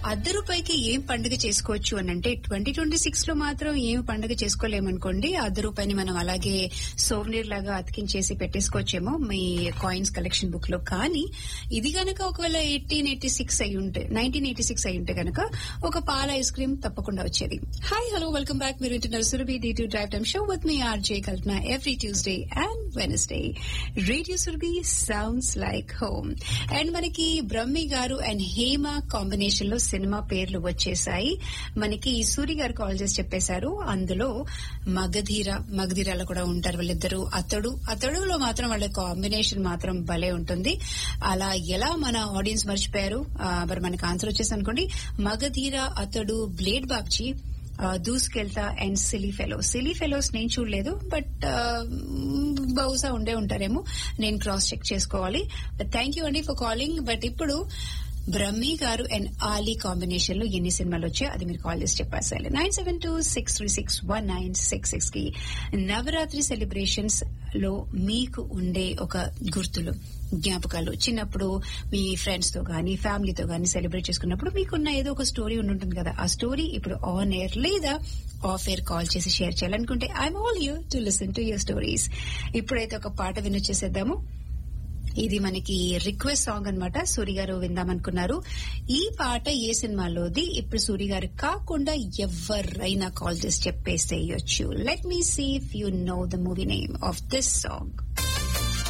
అర్ధ రూపాయికి ఏం పండుగ చేసుకోవచ్చు అని అంటే ట్వంటీ ట్వంటీ సిక్స్ లో మాత్రం ఏం పండుగ చేసుకోలేమనుకోండి అర్ధ రూపాయిని మనం అలాగే సోవనీర్ లాగా అతికించేసి పెట్టేసుకోవచ్చేమో మీ కాయిన్స్ కలెక్షన్ బుక్ లో కానీ ఇది గనక ఒకవేళ ఎయిటీన్ ఎయిటీ సిక్స్ అయి ఉంటే నైన్టీన్ ఎయిటీ సిక్స్ అయి ఉంటే గనక ఒక పాల ఐస్ క్రీమ్ తప్పకుండా వచ్చేది హాయ్ హలో వెల్కమ్ బ్యాక్ మీరు వింటున్నారు Surabhi D to drive time show with మీ RJ Kalpana every Tuesday and Wednesday radio Surabhi sounds like home and మనకి బ్రహ్మి గారు అండ్ హేమ కాంబినేషన్ లో సినిమా పేర్లు వచ్చేసాయి మనకి సూరి గారు కాల్ చేసి చెప్పేశారు అందులో మగధీర మగధీరాలో కూడా ఉంటారు వాళ్ళిద్దరు అతడు అతడులో మాత్రం వాళ్ళ కాంబినేషన్ మాత్రం భలే ఉంటుంది అలా ఎలా మన ఆడియన్స్ మర్చిపోయారు ఆ, మరి మనకి ఆన్సర్ వచ్చేసి అనుకోండి మగధీర అతడు బ్లేడ్ బాబ్జీ ఆ, Doosukelta and silly fellows silly fellows నేను చూడలేదు బట్ బహుశా ఉండే ఉంటారేమో నేను క్రాస్ చెక్ చేసుకోవాలి థ్యాంక్ యూ అండి ఫర్ కాలింగ్ బట్ ఇప్పుడు బ్రహ్మి గారు అండ్ ఆలీ కాంబినేషన్ లో ఎన్ని సినిమాలు వచ్చాయో అది మీరు కాల్ చేసి చెప్పేసాలి nine seven two six three six one nine six six కి నవరాత్రి సెలబ్రేషన్స్ లో మీకు ఉండే ఒక గుర్తులు జ్ఞాపకాలు చిన్నప్పుడు మీ ఫ్రెండ్స్ తో గానీ ఫ్యామిలీతో గానీ సెలబ్రేట్ చేసుకున్నప్పుడు మీకున్న ఏదో ఒక స్టోరీ ఉంటుంది కదా ఆ స్టోరీ ఇప్పుడు ఆన్ ఎయిర్ లేదా ఆఫ్ ఎయిర్ కాల్ చేసి షేర్ చేయాలనుకుంటే I'm all you to listen to your stories ఇప్పుడైతే ఒక పాట వినొచ్చేసేద్దాము ఇది మనకి రిక్వెస్ట్ సాంగ్ అన్నమాట సూరి గారు విందామనుకున్నారు ఈ పాట ఏ సినిమాలోది ఇప్పుడు సూరి గారు కాకుండా ఎవరైనా కాల్ చేసి చెప్పేసేయచ్చు let me see if you know the movie name of this song